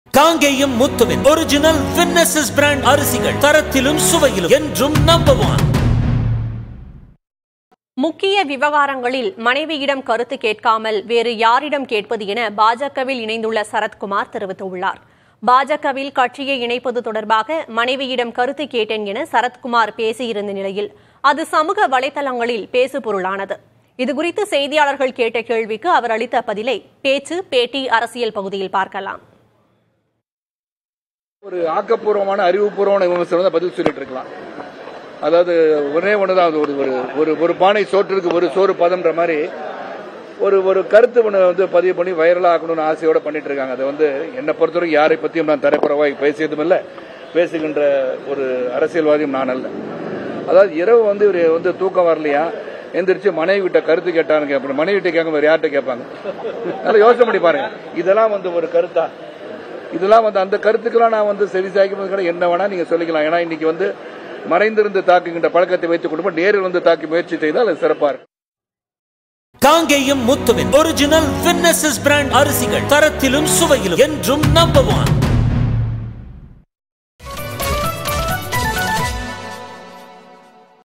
காங்கேயம் முத்துவின் original winners brand அரிசிகள் தரத்திலும் சுவையிலும் என்றும் நம்பர் ஒன் முக்கிய விவகாரங்களில் மனைவியிடம் கருத்து கேட்காமல் வேறு யாரிடம் கேட்பது என பாஜகவில் இணைந்துள்ள சரத்குமார் தெரிவித்துள்ளார் பாஜகவில் கட்சியை இணைப்பது தொடர்பாக மனைவியிடம் கருத்து கேட்டேன் என சரத்குமார் பேசியிருந்த நிலையில் அது சமூக வலைதளங்களில் பேசுபொருளானது இதுகுறித்து செய்தியாளர்கள் கேட்ட கேள்விக்கு அவர் அளித்த பதிலை பேச்சு பேட்டி அரசியல் பகுதியில் பார்க்கலாம் ஒரு ஆக்கப்பூர்வமான அறிவுபூர்வமான விமர்சனம் தான் பதில் சொல்லிட்டு இருக்கலாம் அதாவது ஒரே ஒண்ணுதான் அது ஒரு ஒரு ஒரு ஒரு பானை சோற்றுக்கு ஒரு சோறு பதம்ன்ற மாதிரி ஒரு ஒரு கருத்து ஒன்று வந்து பதிவு பண்ணி வைரலாக ஆக்கணும்னு ஆசையோட பண்ணிட்டு இருக்காங்க அதை வந்து என்னை பொறுத்தவரைக்கும் யாரை பற்றியும் நான் தரப்புறவாய் பேசியதும் இல்லை பேசுகின்ற ஒரு அரசியல்வாதியும் நான் அல்ல அதாவது இரவு வந்து இவர் வந்து தூக்கம் வரலையா எந்திரிச்சு மனைவி கிட்ட கருத்து கேட்டான்னு கேட்பாங்க மனைவி கிட்ட கேட்க வேறு யார்கிட்ட கேட்பாங்க நல்லா யோசனை பண்ணி பாருங்க இதெல்லாம் வந்து ஒரு கருத்தா இதெல்லாம் வந்து அந்த கருத்துக்கெல்லாம் நான் வந்து சரி சாய்க்கும் என்ன வேணா நீங்க சொல்லிக்கலாம் ஏன்னா இன்னைக்கு வந்து மறைந்திருந்து தாக்குகின்ற பழக்கத்தை வைத்துக் கொண்டு நேரில் வந்து தாக்கி முயற்சி செய்தால் அது சிறப்பா இருக்கும் காங்கேயம் முத்துவின் ஒரிஜினல் வின்னசஸ் பிராண்ட் அரிசிகள் தரத்திலும் சுவையிலும் என்றும் நம்பர் ஒன்